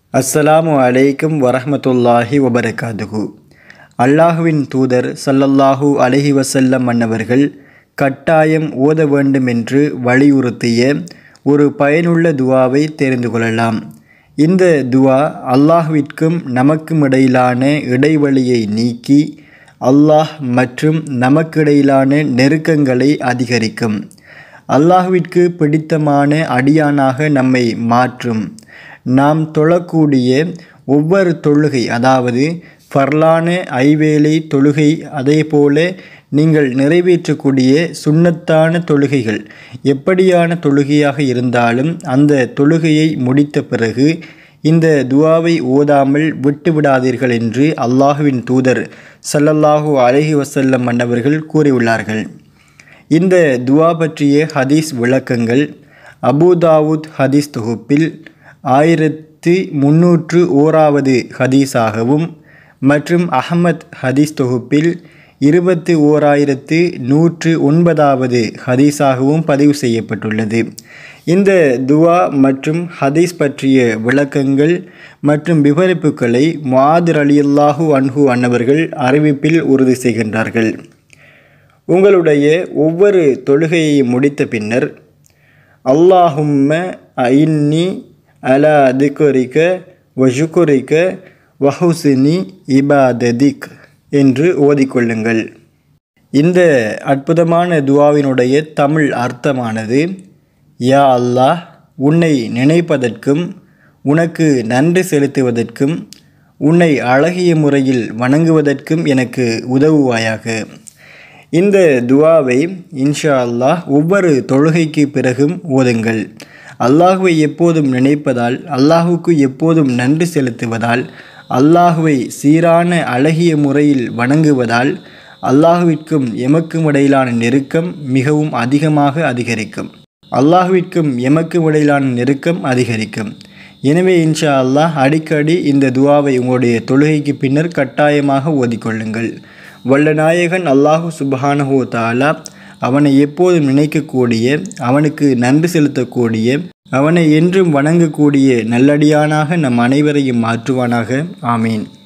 அஸ்ஸலாமு அலைக்கும் வரஹ்மத்துல்லாஹி வபரகாதுஹு அல்லாஹுவின் தூதர் ஸல்லல்லாஹு அலைஹி வஸல்லம் மன்னவர்கள் கட்டாயம் ஓத வேண்டும் என்று வலியுறுத்திய ஒரு பயனுள்ள துவாவை தெரிந்து கொள்ளலாம் இந்த துவா அல்லாஹ்விற்கும் நமக்கும் இடையிலான இடைவெளியை நீக்கி அல்லாஹ் மற்றும் நமக்கிடையிலான நெருக்கங்களை அதிகரிக்கும் அல்லாஹ்விற்கு பிடித்தமான அடியானாக நம்மை மாற்றும் நாம் தொழக்கூடிய ஒவ்வொரு தொழுகை அதாவது ஃபர்லான ஐவேளை தொழுகை அதேபோல நீங்கள் நிறைவேற்றக்கூடிய சுன்னத்தான தொழுகைகள் எப்படியான தொழுகையாக இருந்தாலும் அந்த தொழுகையை முடித்த பிறகு இந்த துவாவை ஓதாமல் விட்டுவிடாதீர்கள் என்று அல்லாஹுவின் தூதர் ஸல்லல்லாஹு அலைஹி வஸல்லம் மன்னவர்கள் கூறியுள்ளார்கள் இந்த துவா பற்றிய ஹதீஸ் விளக்கங்கள் அபுதாவுத் ஹதீஸ் தொகுப்பில் ஆயிரத்தி முன்னூற்று ஓராவது ஹதீஸாகவும் மற்றும் அஹமத் ஹதீஸ் தொகுப்பில் இருபத்தி ஓராயிரத்து நூற்று ஒன்பதாவது ஹதீஸாகவும் பதிவு செய்யப்பட்டுள்ளது இந்த துவா மற்றும் ஹதீஸ் பற்றிய விளக்கங்கள் மற்றும் விவரிப்புகளை மாதிர் அலியல்லாஹு அன்ஹு அன்னவர்கள் அறிவிப்பில் உறுதி செய்கின்றார்கள் உங்களுடைய ஒவ்வொரு தொழுகையை முடித்த பின்னர் அல்லாஹும்ம ஐன்னி அலா திகுரிக்க வஜுகுரிக்க வஹுசினி இபாததிக் என்று ஓதிக்கொள்ளுங்கள் இந்த அற்புதமான துவாவினுடைய தமிழ் அர்த்தமானது யா அல்லாஹ் உன்னை நினைப்பதற்கும் உனக்கு நன்றி செலுத்துவதற்கும் உன்னை அழகிய முறையில் வணங்குவதற்கும் எனக்கு உதவுவாயாக இந்த துவாவை இன்ஷா அல்லாஹ் ஒவ்வொரு தொழுகைக்கு பிறகும் ஓதுங்கள் அல்லாஹுவை எப்போதும் நினைப்பதால் அல்லாஹுக்கு எப்போதும் நன்றி செலுத்துவதால் அல்லாஹுவை சீரான அழகிய முறையில் வணங்குவதால் அல்லாஹுவிற்கும் எமக்கும் இடையிலான நெருக்கம் மிகவும் அதிகமாக அதிகரிக்கும் அல்லாஹுவிற்கும் எமக்கும் இடையிலான நெருக்கம் அதிகரிக்கும் எனவே இன்ஷா அல்லாஹ் அடிக்கடி இந்த துவாவை உங்களுடைய தொழுகைக்கு பின்னர் கட்டாயமாக ஓதிக்கொள்ளுங்கள் வல்ல நாயகன் அல்லாஹு சுபஹானஹு தாலா அவனை எப்போதும் நினைக்கக்கூடிய அவனுக்கு நன்றி செலுத்தக்கூடிய அவனை என்றும் வணங்கக்கூடிய நல்லடியானாக நம் அனைவரையும் மாற்றுவானாக ஆமீன்